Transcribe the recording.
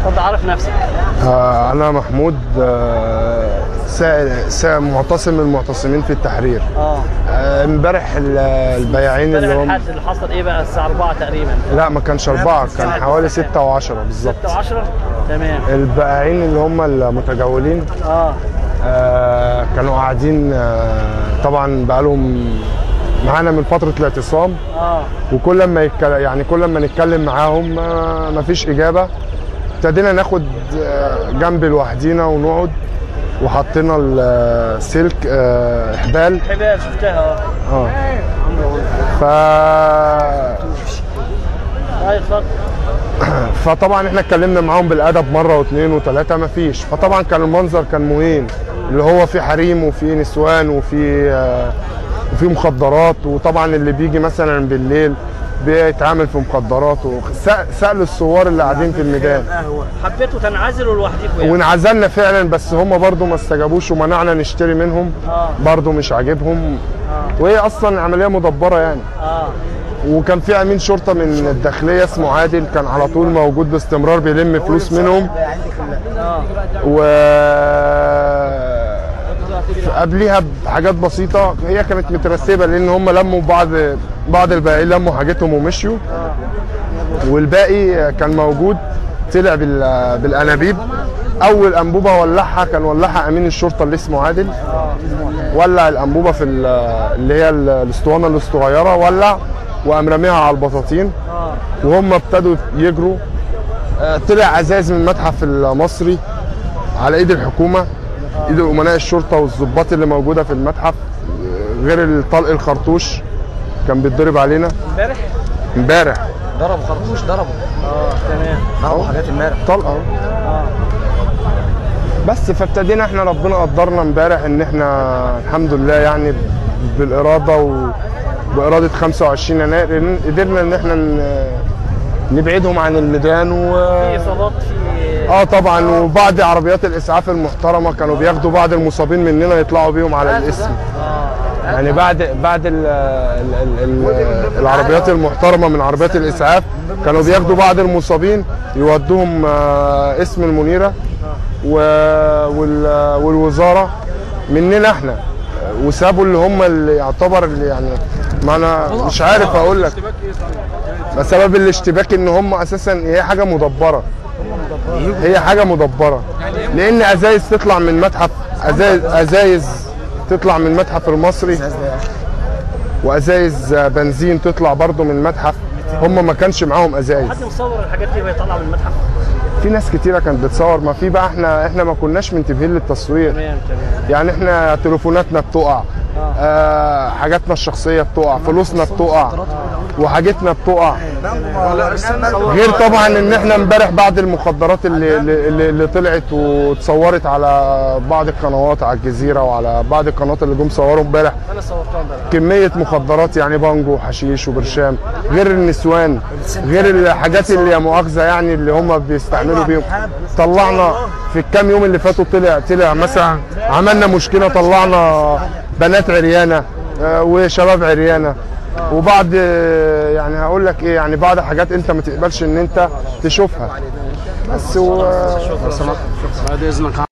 اتفضل عرف نفسك آه، أنا محمود آه، سا- سا- معتصم من المعتصمين في التحرير اه آه، امبارح ال- البياعين اللي امبارح هم الحادث اللي حصل ايه بقى الساعه 4 تقريبا لا ما كانش أربعة كان حوالي ستة وعشرة بالظبط 6 و10 تمام البائعين اللي هم المتجولين اه آه، كانوا قاعدين آه، طبعا بقالهم معانا من فترة الاعتصام اه وكل ما يتكلم يعني كل ما نتكلم معاهم ما مفيش اجابه ابتدينا ناخد آه، جنب لوحدينا ونقعد وحطينا السلك آه، حبال حبال شفتها اه اه ف طيب اتفضل فطبعا احنا اتكلمنا معاهم بالادب مره واثنين وثلاثه مفيش فطبعا كان المنظر كان مهين اللي هو في حريم وفي نسوان وفي آه، وفي مخدرات وطبعا اللي بيجي مثلا بالليل بيتعامل في مخدرات وسالوا الثوار اللي قاعدين في الميدان حبيتوا تنعزلوا لوحدكم يعني وانعزلنا فعلا بس هم برضو ما استجابوش ومنعنا نشتري منهم اه برضو مش عاجبهم اه وهي اصلا عمليه مدبره يعني اه وكان في امين شرطه من الداخليه اسمه عادل كان على طول موجود باستمرار بيلم فلوس منهم اه و قبليها بحاجات بسيطه هي كانت مترتبه لان هم لموا بعض بعض الباقيين لموا حاجتهم ومشيوا والباقي كان موجود طلع بال- بالانابيب اول انبوبه ولعها كان ولعها امين الشرطه اللي اسمه عادل ولع الانبوبه في ال- اللي هي ال- الاسطوانه الصغيره ولع وقام راميها على البطاطين اه وهم ابتدوا يجروا آه، طلع ازاز من المتحف المصري على ايد الحكومه ايد امناء الشرطه والضباط اللي موجوده في المتحف آه، غير الطلق الخرطوش كان بيتضرب علينا امبارح امبارح ضربوا خرطوش ضربوا اه تمام ضربوا حاجات امبارح طلقه أهو. اه بس فابتدينا احنا ربنا قدرنا امبارح ان احنا الحمد لله يعني بالاراده وباراده 25 يناير إن قدرنا ان احنا ن- نبعدهم عن الميدان و في اصابات في اه طبعا وبعض عربيات الاسعاف المحترمه كانوا بياخدوا بعض المصابين مننا يطلعوا بيهم على الاسم اه يعني بعد بعد ال ال ال ال العربيات المحترمه من عربيات الاسعاف كانوا بياخدوا بعض المصابين يودوهم آه، اسم المنيره و- وال- والوزاره مننا احنا وسابوا اللي هم اللي يعتبر اللي يعني ما انا مش عارف اقول لك بس سبب الاشتباك ان هم اساسا هي حاجه مدبره هي حاجه مدبره لان ازايز تطلع من متحف ازايز ازايز تطلع من المتحف المصري وازايز بنزين تطلع برضو من المتحف هم ما كانش معاهم ازايز حد مصور الحاجات دي وهي طالعه من المتحف في ناس كتيره كانت بتصور ما في بقى احنا احنا ما كناش منتبهين للتصوير تمام تمام يعني احنا تليفوناتنا بتقع آه حاجاتنا الشخصيه بتقع فلوسنا بتقع وحاجتنا بتقع غير طبعا ان احنا امبارح بعد المخدرات اللي اللي, اللي طلعت واتصورت على بعض القنوات على الجزيره وعلى بعض القنوات اللي جم صوروا امبارح انا صورتها امبارح كميه مخدرات يعني بانجو وحشيش وبرشام غير النسوان غير الحاجات اللي يا مؤاخذه يعني اللي هم بيستعملوا بيهم طلعنا في الكام يوم اللي فاتوا طلع طلع مثلا عملنا مشكله طلعنا بنات عريانه آه، وشباب عريانه وبعد آه، يعني هقول لك ايه يعني بعض حاجات انت ما تقبلش ان انت تشوفها بس و... بعد اذنك